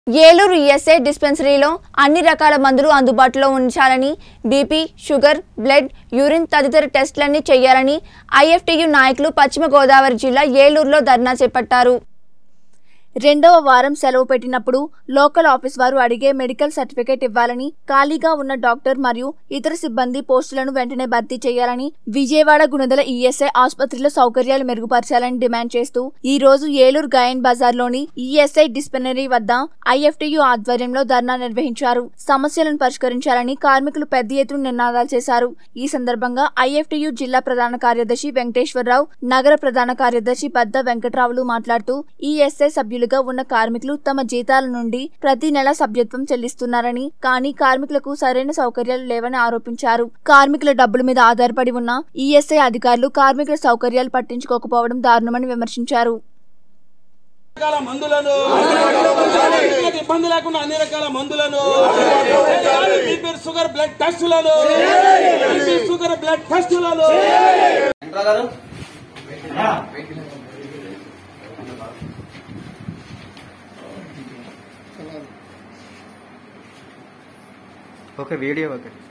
Eluru ESI డిస్పెన్సరీలో అన్ని రకాల మందులు అందుబాటులో ఉంచాలని బీపీ షుగర్ బ్లడ్ యూరిన్ తదితర టెస్టులన్నీ చేయాలని ఐఎఫ్టియు నాయకులు పశ్చిమ గోదావరి జిల్లా ఏలూరులో ధర్నా చేపట్టారు రెండవ వారం సెలవు పెట్టినప్పుడు లోకల్ ఆఫీస్ వారు అడిగే మెడికల్ సర్టిఫికేట్ ఇవ్వాలని ఖాళీగా ఉన్న డాక్టర్ మరియు ఇతర సిబ్బంది పోస్టులను వెంటనే భర్తీ చేయాలని విజయవాడ గుణదల ఈఎస్ఐ ఆసుపత్రిలో సౌకర్యాలు మెరుగుపరచాలని డిమాండ్ చేస్తూ ఈ రోజు ఏలూరు గాయన్ బజార్లోని ఈఎస్ఐ డిస్పెనరీ వద్ద ఐఎఫ్టియు ఆధ్వర్యంలో ధర్నా నిర్వహించారు సమస్యలను పరిష్కరించాలని కార్మికులు పెద్ద ఎత్తున నినాదాలు చేశారు ఈ సందర్భంగా ఐఎఫ్టియు జిల్లా ప్రధాన కార్యదర్శి వెంకటేశ్వరరావు నగర ప్రధాన కార్యదర్శి బద్ద వెంకట్రావులు మాట్లాడుతూ ఈఎస్ఐ సభ్యులుగా ఉన్న కార్మికులు తమ జీతాల నుండి ప్రతి నెల సభ్యత్వం చెల్లిస్తున్నారని కానీ కార్మికులకు సరైన సౌకర్యాలు లేవని ఆరోపించారు కార్మికుల డబ్బుల మీద ఆధారపడి ఉన్న ఈఎస్ఐ అధికారులు కార్మికుల సౌకర్యాలు పట్టించుకోకపోవడం దారుణమని విమర్శించారు రకాల మందులను రైతులకు ఇబ్బంది లేకుండా అన్ని రకాల మందులను బీపీ షుగర్ బ్లడ్ టెస్టులను బీపీ షుగర్ బ్లడ్ టెస్టులను వెంకట్రావు గారు ఒక వీడియో ఒకటి